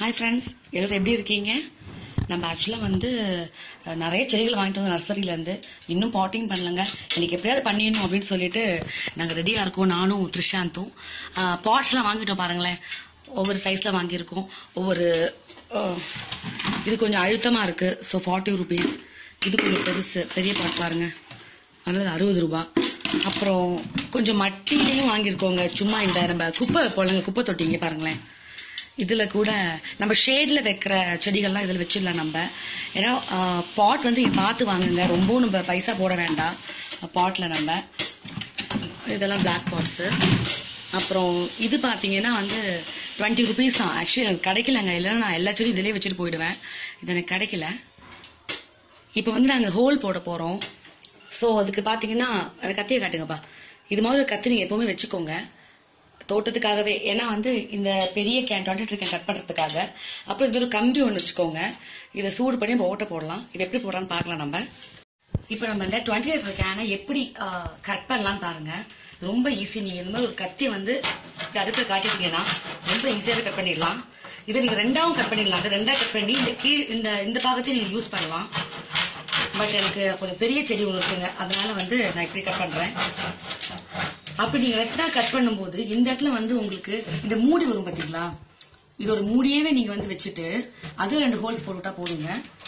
hi friends எல்லாரும் எப்படி இருக்கீங்க நம்ம ஆக்சுவலாக வந்து அஹ், நிறைய செடிகள் வாங்கிட்டு வந்து நர்சரியிலேருந்து இன்னும் பாட்டிங் பண்ணலங்க எனக்கு எப்படியாவது பண்ணிடணும் அப்படின்னு சொல்லிட்டு நாங்கள் ரெடியாக இருக்கோம் நானும் த்ரிஷாந்தும் பாட்ஸ்லாம் வாங்கிட்டோம் பாருங்களேன் ஒவ்வொரு சைஸில் வாங்கியிருக்கோம் ஒவ்வொரு அஹ், இது கொஞ்சம் அழுத்தமாக இருக்குது ஸோ ஃபார்ட்டி ருபீஸ் இது கொஞ்சம் பெருசு பெரிய பாட் பாருங்க அதனால அது அறுபது ரூபாய் அப்புறம் கொஞ்சம் மட்டிலையும் வாங்கியிருக்கோங்க சும்மா இந்த நம்ம குப்பை போலங்க குப்பை தொட்டிங்க பாருங்களேன் இதுல கூட நம்ம ஷேட்ல வைக்கிற செடிகள்லாம் இதுல வச்சிடலாம் நம்ம ஏன்னா பாட் வந்து இங்க பார்த்து வாங்குங்க ரொம்பவும் நம்ம பைசா போட வேண்டாம் பாட்ல நம்ம இதெல்லாம் பிளாக் பாட்ஸ் அப்புறம் இது பாத்தீங்கன்னா வந்து டுவெண்ட்டி ருபீஸ் தான் ஆக்சுவலி எனக்கு கிடைக்கலங்க இல்லைன்னா நான் எல்லா செடியும் இதிலே வச்சுட்டு போயிடுவேன் இது எனக்கு கிடைக்கல இப்போ வந்து நாங்க ஹோல் போட போறோம் ஸோ அதுக்கு பாத்தீங்கன்னா அந்த கத்தியை காட்டுங்கப்பா இது மாதிரி ஒரு கத்தி நீங்க எப்பவுமே வச்சுக்கோங்க தோட்டத்துக்காகவே ஏன்னா வந்து இந்த பெரிய கேன் டுவெண்ட்டி கேன் கட் பண்றதுக்காக அப்புறம் இது ஒரு கம்பி ஒன்று வச்சுக்கோங்க இதை சூடு பண்ணி நம்ம ஓட்ட போடலாம் இது எப்படி போடலாம்னு பார்க்கலாம் நம்ம இப்போ நம்ம இந்த டுவெண்ட்டி லிட்டர் கேனை எப்படி கட் பண்ணலாம்னு பாருங்க ரொம்ப ஈஸி நீங்க இந்த மாதிரி ஒரு கத்தியை வந்து இப்படி அடுப்பில் காட்டிட்டீங்கன்னா ரொம்ப ஈஸியாவே கட் பண்ணிடலாம் இதை நீங்க ரெண்டாவும் கட் பண்ணிடலாம் அது ரெண்டா கட் பண்ணி இந்த கீழ் இந்த இந்த பாகத்தையும் நீங்க யூஸ் பண்ணலாம் பட் எனக்கு கொஞ்சம் பெரிய செடி ஒன்று இருக்குங்க அதனால வந்து நான் இப்படி கட் பண்றேன் அப்படி நீங்க ரெட்டா கட் பண்ணும்போது இந்த இடத்துல வந்து உங்களுக்கு இந்த மூடி வரும் பாத்தீங்களா இதோட மூடியவே நீங்க வந்து வச்சுட்டு அது ரெண்டு ஹோல்ஸ் போட்டுட்டா போதுங்க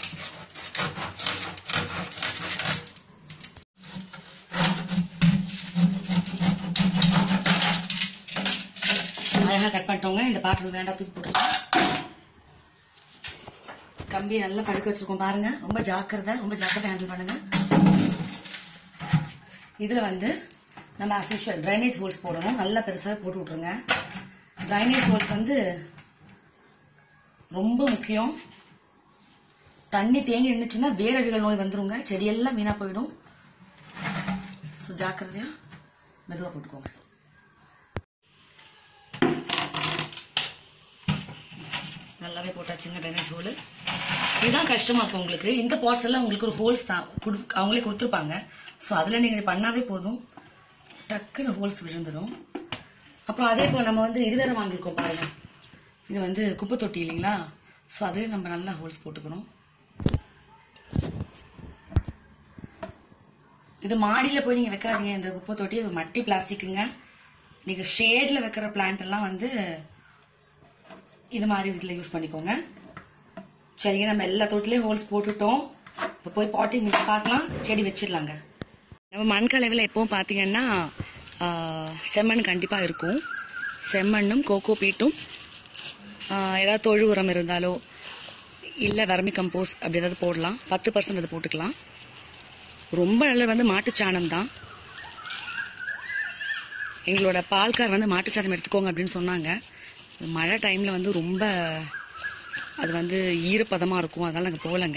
அழகா கட் பண்ணிட்டோங்க இந்த பாட்டு வேண்டாம் தூக்கி போட்டுருக்கோம் கம்பியை நல்லா படுக்க வச்சிருக்கோம் பாருங்க ரொம்ப ஜாக்கிரதை ரொம்ப ஜாக்கிரதை ஹேண்டில் பண்ணுங்க இதுல வந்து நம்ம அசோஷியல் ட்ரைனேஜ் ஹோல்ஸ் போடணும் நல்லா பெருசாக போட்டு விட்ருங்க ட்ரைனேஜ் ஹோல்ஸ் வந்து ரொம்ப முக்கியம் தண்ணி தேங்கி நின்றுச்சுன்னா வேரழிகள் நோய் வந்துருங்க செடியெல்லாம் வீணா போயிடும் ஸோ ஜாக்கிரதையா மெதுவாக போட்டுக்கோங்க நல்லாவே போட்டாச்சுங்க ட்ரைனேஜ் ஹோல் இதுதான் கஷ்டமா இருக்கும் உங்களுக்கு இந்த பாட்ஸ் எல்லாம் உங்களுக்கு ஒரு ஹோல்ஸ் தான் குடு- அவங்களே கொடுத்துருப்பாங்க ஸோ அதில் நீங்கள் பண்ணாவே போதும் டக்குன்னு ஹோல்ஸ் விழுந்துடும் அப்புறம் அதே போல் நம்ம வந்து இது வேற வாங்கியிருக்கோம் பாருங்க இது வந்து குப்பை தொட்டி இல்லைங்களா ஸோ அதுலேயும் நம்ம நல்லா ஹோல்ஸ் போட்டுக்கணும் இது மாடியில போய் நீங்க வைக்காதீங்க இந்த குப்பை தொட்டி இது மட்டி பிளாஸ்டிக்குங்க நீங்க ஷேட்ல வைக்கிற பிளான்ட் எல்லாம் வந்து இது மாதிரி இதுல யூஸ் பண்ணிக்கோங்க சரிங்க நம்ம எல்லா தொட்டிலையும் ஹோல்ஸ் போட்டுட்டோம் இப்போ போய் பாட்டி மிக்ஸ் பார்க்கலாம் செடி வச்சிடலாங்க நம்ம மண் கலவையில் எப்பவும் பார்த்தீங்கன்னா ஆ, செம்மண் கண்டிப்பாக இருக்கும் செம்மண்ணும் கோகோ பீட்டும் ஆ, ஏதாவது தொழு உரம் இருந்தாலோ இல்லை வர்மி கம்போஸ் அப்படி ஏதாவது போடலாம் பத்து பர்சன்ட் அது போட்டுக்கலாம் ரொம்ப நல்லது வந்து மாட்டுச்சாணம் தான் எங்களோட பால்கார் வந்து மாட்டுச்சாணம் எடுத்துக்கோங்க அப்படின்னு சொன்னாங்க மழை டைமில் வந்து ரொம்ப அது வந்து ஈரப்பதமாக இருக்கும் அதனால நாங்கள் போகலங்க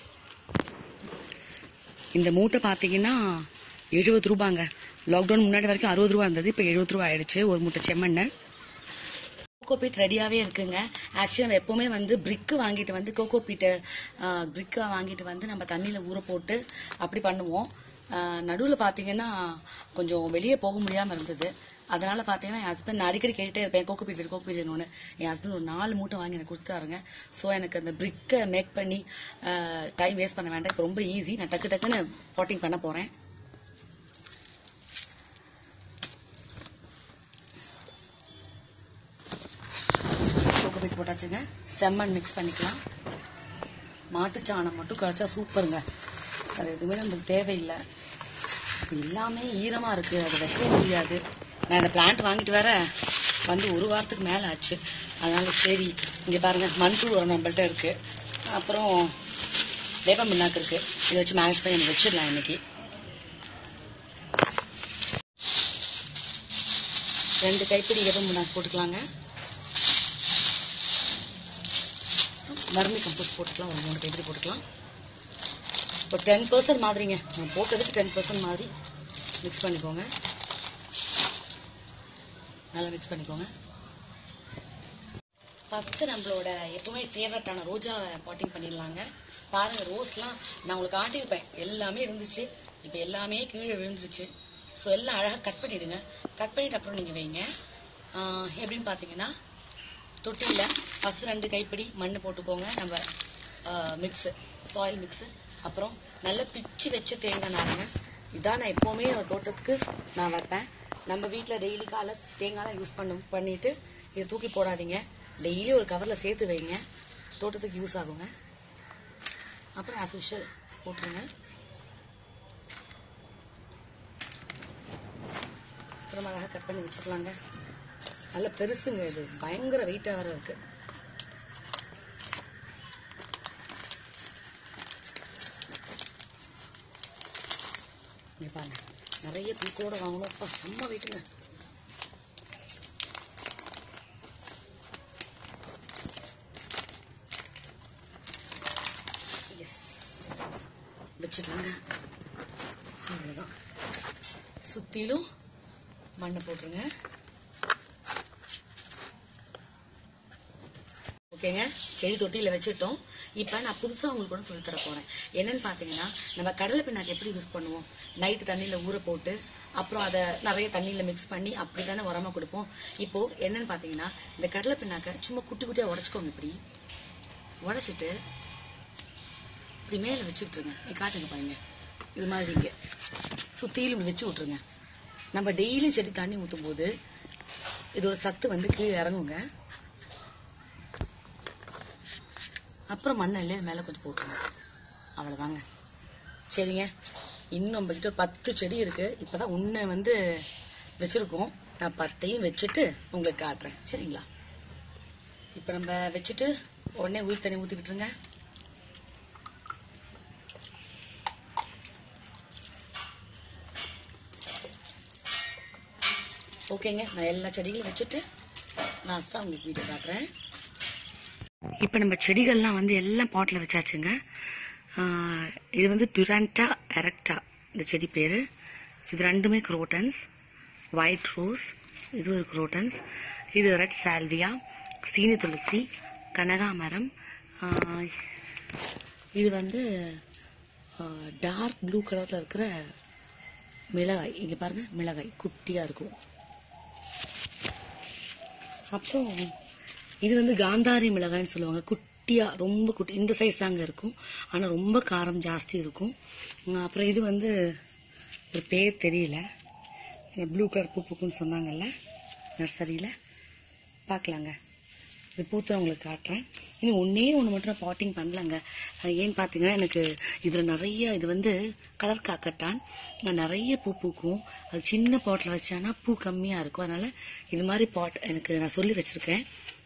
இந்த மூட்டை பார்த்தீங்கன்னா எழுபது ரூபாங்க லாக்டவுன் முன்னாடி வரைக்கும் அறுபது ரூபா இருந்தது இப்போ எழுபது ரூபா ஆயிடுச்சு ஒரு மூட்டை செம்மண்ணு கோகோ பீட் ரெடியாகவே இருக்குங்க ஆக்சுவலி நம்ம எப்போவுமே வந்து பிரிக்கு வாங்கிட்டு வந்து கோகோ பீட்டு பிரிக்கை வாங்கிட்டு வந்து நம்ம தண்ணியில் ஊற போட்டு அப்படி பண்ணுவோம் நடுவில் பார்த்தீங்கன்னா கொஞ்சம் வெளியே போக முடியாமல் இருந்தது அதனால பார்த்தீங்கன்னா என் ஹஸ்பண்ட் நான் அடிக்கடி கேட்டுட்டே இருப்பேன் கோகோ பீட் கோகோ பீட்னு என் ஹஸ்பண்ட் ஒரு நாலு மூட்டை வாங்கி எனக்கு கொடுத்துட்டாருங்க ஸோ எனக்கு அந்த பிரிக்கை மேக் பண்ணி டைம் வேஸ்ட் பண்ண வேண்டாம் இப்போ ரொம்ப ஈஸி நான் டக்கு டக்குன்னு பாட்டிங் பண்ண போகிறேன் கோகோ பீட் போட்டாச்சுங்க செம்மண் மிக்ஸ் பண்ணிக்கலாம் மாட்டுச்சாணம் மட்டும் கிடைச்சா சூப்பருங்க வேறு எதுவுமே நமக்கு தேவையில்லை இப்போ எல்லாமே ஈரமாக இருக்குது அதை வைக்க முடியாது நான் இந்த பிளான்ட் வாங்கிட்டு வர வந்து ஒரு வாரத்துக்கு மேலே ஆச்சு அதனால சரி இங்கே பாருங்க மண்புழு உரம் நம்மள்ட்ட இருக்குது அப்புறம் வேப்பம் பின்னாக்கு இருக்குது இதை வச்சு மேனேஜ் பண்ணி நம்ம வச்சிடலாம் இன்னைக்கு ரெண்டு கைப்பிடி வேப்பம் பின்னாக்கு போட்டுக்கலாங்க வர்மி கம்போஸ்ட் போட்டுக்கலாம் ஒரு மூணு கைப்பிடி போட்டுக்கலாம் ஒரு டென் பர்சன்ட் மாதிரிங்க நான் போட்டதுக்கு டென் பர்சன்ட் மாதிரி மிக்ஸ் பண்ணிக்கோங்க நல்லா மிக்ஸ் பண்ணிக்கோங்க ஃபர்ஸ்ட் நம்மளோட எப்பவுமே ஃபேவரட்டான ரோஜா பாட்டிங் பண்ணிடலாங்க பாருங்க ரோஸ்லாம் நான் உங்களுக்கு காட்டியிருப்பேன் எல்லாமே இருந்துச்சு இப்போ எல்லாமே கீழே விழுந்துருச்சு ஸோ எல்லாம் அழகாக கட் பண்ணிடுங்க கட் பண்ணிட்டு அப்புறம் நீங்கள் வைங்க ஆஹ் எப்படின்னு பார்த்தீங்கன்னா தொட்டியில் ஃபர்ஸ்ட் ரெண்டு கைப்பிடி மண் போட்டுக்கோங்க நம்ம மிக்ஸு சாயில் மிக்ஸு அப்புறம் நல்லா பிச்சு வச்ச தேங்காய் நாருங்க இதான் நான் எப்போவுமே ஒரு தோட்டத்துக்கு நான் வைப்பேன் நம்ம வீட்டில் டெய்லி காலை தேங்காய்லாம் யூஸ் பண்ண பண்ணிட்டு இதை தூக்கி போடாதீங்க டெய்லி ஒரு கவரில் சேர்த்து வைங்க தோட்டத்துக்கு யூஸ் ஆகுங்க அப்புறம் ஆஸ் யூஷுவல் போட்டுருங்க அப்புறம் அழகாக கட் பண்ணி வச்சுக்கலாங்க நல்ல பெருசுங்க இது பயங்கர வெயிட்டாக வேற இருக்கு இங்க பாருங்க நிறைய பீக்கோட வாங்கணும் அப்பா செம்ம வெயிட்டுங்க எஸ் வச்சுட்டாங்க அவ்வளோதான் சுற்றிலும் மண்ணை போட்டுருங்க ஓகேங்க செடி தொட்டியில் வச்சுட்டோம் இப்போ நான் புதுசாக உங்களுக்கு ஒன்று சொல்லித் தர போகிறேன் என்னன்னு பார்த்தீங்கன்னா நம்ம கடலை பிண்ணாக்கு எப்படி யூஸ் பண்ணுவோம் நைட்டு தண்ணியில் ஊற போட்டு அப்புறம் அதை நிறைய தண்ணியில் மிக்ஸ் பண்ணி அப்படி தானே உரமாக கொடுப்போம் இப்போ என்னன்னு பார்த்தீங்கன்னா இந்த கடலை பிண்ணாக்கை சும்மா குட்டி குட்டியாக உடச்சிக்கோங்க இப்படி உடச்சிட்டு இப்படி மேலே வச்சு விட்ருங்க நீ காட்டுங்க பாருங்க இது மாதிரி இங்கே சுற்றிலும் இப்படி வச்சு விட்ருங்க நம்ம டெய்லி செடி தண்ணி ஊற்றும் போது இதோட சத்து வந்து கீழே இறங்குங்க அப்புறம் மண்ணெல்ல மேலே கொஞ்சம் போட்டுருங்க அவ்வளோதாங்க சரிங்க இன்னும் நம்ம கிட்ட பத்து செடி இருக்கு இப்பதான் உன்னை வந்து வச்சிருக்கோம் நான் பத்தையும் வச்சுட்டு உங்களுக்கு காட்டுறேன் சரிங்களா இப்போ நம்ம வச்சுட்டு உடனே உயிர் தண்ணி ஊற்றிக்கிட்டுருங்க ஓகேங்க நான் எல்லா செடிகளும் வச்சுட்டு லாஸ்ட்டாக உங்களுக்கு வீடியோ காட்டுறேன் இப்போ நம்ம செடிகள்லாம் வந்து எல்லாம் பாட்டில் வச்சாச்சுங்க ஆஹ் இது வந்து டுரான்டா எரக்டா இந்த செடி பேர் இது ரெண்டுமே குரோட்டன்ஸ் ஒயிட் ரோஸ் இது ஒரு குரோட்டன்ஸ் இது ரெட் சால்வியா சீனி துளசி கனகாமரம் ஆஹ் இது வந்து டார்க் ப்ளூ கலரில் இருக்கிற மிளகாய் இங்கே பாருங்க மிளகாய் குட்டியாக இருக்கும் அப்புறம் இது வந்து காந்தாரி மிளகாய்னு சொல்லுவாங்க குட்டியா ரொம்ப குட்டி இந்த சைஸ் தாங்க இருக்கும் ஆனா ரொம்ப காரம் ஜாஸ்தி இருக்கும் உம் அப்புறம் இது வந்து ஒரு பேர் தெரியல ப்ளூ கலர் பூ பூக்குன்னு சொன்னாங்கல்ல நர்சரியில பார்க்கலாங்க இது பூத்து உங்களுக்கு காட்டுறேன் இன்னும் ஒன்னே ஒன்று மட்டும் நான் பாட்டிங் பண்ணலங்க அஹ் ஏன்னு பார்த்தீங்கன்னா எனக்கு இதில் நிறைய இது வந்து கலர் காக்கட்டான் அஹ் நிறைய பூ பூக்கும் அது சின்ன பாட்டில் வச்சானா பூ கம்மியாக இருக்கும் அதனால இது மாதிரி பாட் எனக்கு நான் சொல்லி வச்சிருக்கேன்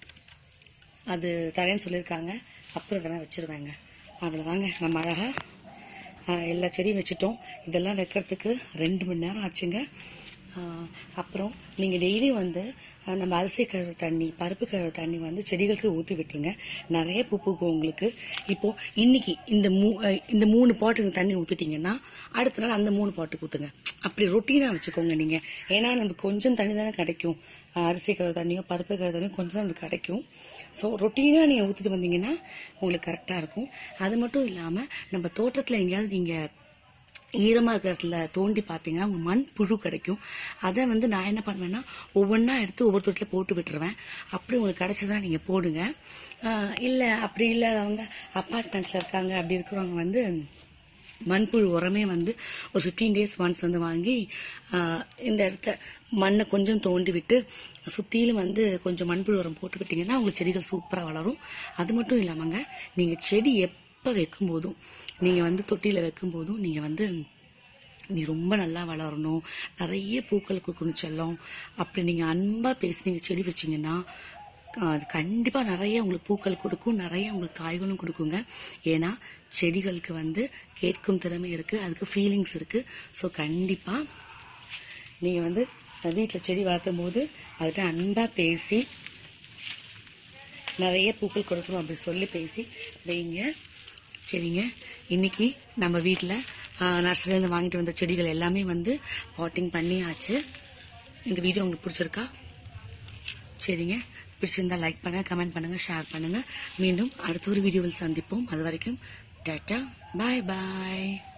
அது தரேன்னு சொல்லியிருக்காங்க அப்புறம் இதெல்லாம் வச்சிருவேங்க அவ்வளோதாங்க நம்ம அழகா ஆஹ், எல்லா செடியும் வச்சுட்டோம் இதெல்லாம் வைக்கிறதுக்கு ரெண்டு மணி நேரம் ஆச்சுங்க ஆஹ், அப்புறம் நீங்கள் டெய்லி வந்து ஆஹ், நம்ம அரிசி கழுவு தண்ணி பருப்பு கழுவு தண்ணி வந்து செடிகளுக்கு ஊற்றி விட்டுருங்க நிறைய பூ பூக்கும் உங்களுக்கு இப்போ இன்னைக்கு இந்த மூ ஆஹ், இந்த மூணு பாட்டுக்கு தண்ணி ஊற்றிட்டீங்கன்னா அடுத்த நாள் அந்த மூணு பாட்டுக்கு ஊற்றுங்க அப்படி ரொட்டீனாக வச்சுக்கோங்க நீங்கள் ஏன்னா நமக்கு கொஞ்சம் தண்ணி தானே கிடைக்கும் ஆஹ், அரிசி கழுவு தண்ணியோ பருப்பு கழுவு தண்ணியோ கொஞ்சம் தான் நமக்கு கிடைக்கும் ஸோ ரொட்டீனாக நீங்கள் ஊற்றிட்டு வந்தீங்கன்னா உங்களுக்கு கரெக்டாக இருக்கும் அது மட்டும் இல்லாமல் நம்ம தோட்டத்தில் எங்கேயாவது நீங்கள் ஈரமாக இருக்கிற இடத்துல தோண்டி பார்த்தீங்கன்னா உங்களுக்கு மண் புழு கிடைக்கும் அதை வந்து நான் என்ன பண்ணுவேன்னா ஒவ்வொன்றா எடுத்து ஒவ்வொரு தொட்டில் போட்டு விட்டுருவேன் அப்படி உங்களுக்கு கிடைச்சதா நீங்கள் போடுங்க இல்லை அப்படி இல்லாதவங்க அப்பார்ட்மெண்ட்ஸில் இருக்காங்க அப்படி இருக்கிறவங்க வந்து மண்புழு உரமே வந்து ஒரு ஃபிஃப்டீன் டேஸ் ஒன்ஸ் வந்து வாங்கி ஆஹ், இந்த இடத்த மண்ணை கொஞ்சம் தோண்டி விட்டு சுற்றிலும் வந்து கொஞ்சம் மண்புழு உரம் போட்டு விட்டீங்கன்னா உங்களுக்கு செடிகள் சூப்பராக வளரும் அது மட்டும் இல்லாமங்க நீங்கள் செடி எப்போ வைக்கும் போதும் நீங்கள் வந்து தொட்டியில் வைக்கும் போதும் நீங்கள் வந்து நீ ரொம்ப நல்லா வளரணும் நிறைய பூக்கள் கொடுக்கணும் செல்லம் அப்படி நீங்கள் அன்பாக பேசி நீங்கள் செடி வச்சீங்கன்னா ஆஹ், அது கண்டிப்பாக நிறைய உங்களுக்கு பூக்கள் கொடுக்கும் நிறைய உங்களுக்கு காய்களும் கொடுக்குங்க ஏன்னா செடிகளுக்கு வந்து கேட்கும் திறமை இருக்குது அதுக்கு ஃபீலிங்ஸ் இருக்குது ஸோ கண்டிப்பாக நீங்கள் வந்து வீட்டில் செடி வளர்த்தும் போது அதுகிட்ட அன்பாக பேசி நிறைய பூக்கள் கொடுக்கணும் அப்படி சொல்லி பேசி வைங்க சரிங்க இன்னைக்கு நம்ம வீட்டில் நர்சரிலேருந்து வாங்கிட்டு வந்த செடிகள் எல்லாமே வந்து பாட்டிங் பண்ணியாச்சு இந்த வீடியோ உங்களுக்கு பிடிச்சிருக்கா சரிங்க பிடிச்சிருந்தா லைக் பண்ணுங்க கமெண்ட் பண்ணுங்க ஷேர் பண்ணுங்க மீண்டும் அடுத்த ஒரு வீடியோவில் சந்திப்போம் அது வரைக்கும் டாட்டா பாய் பாய்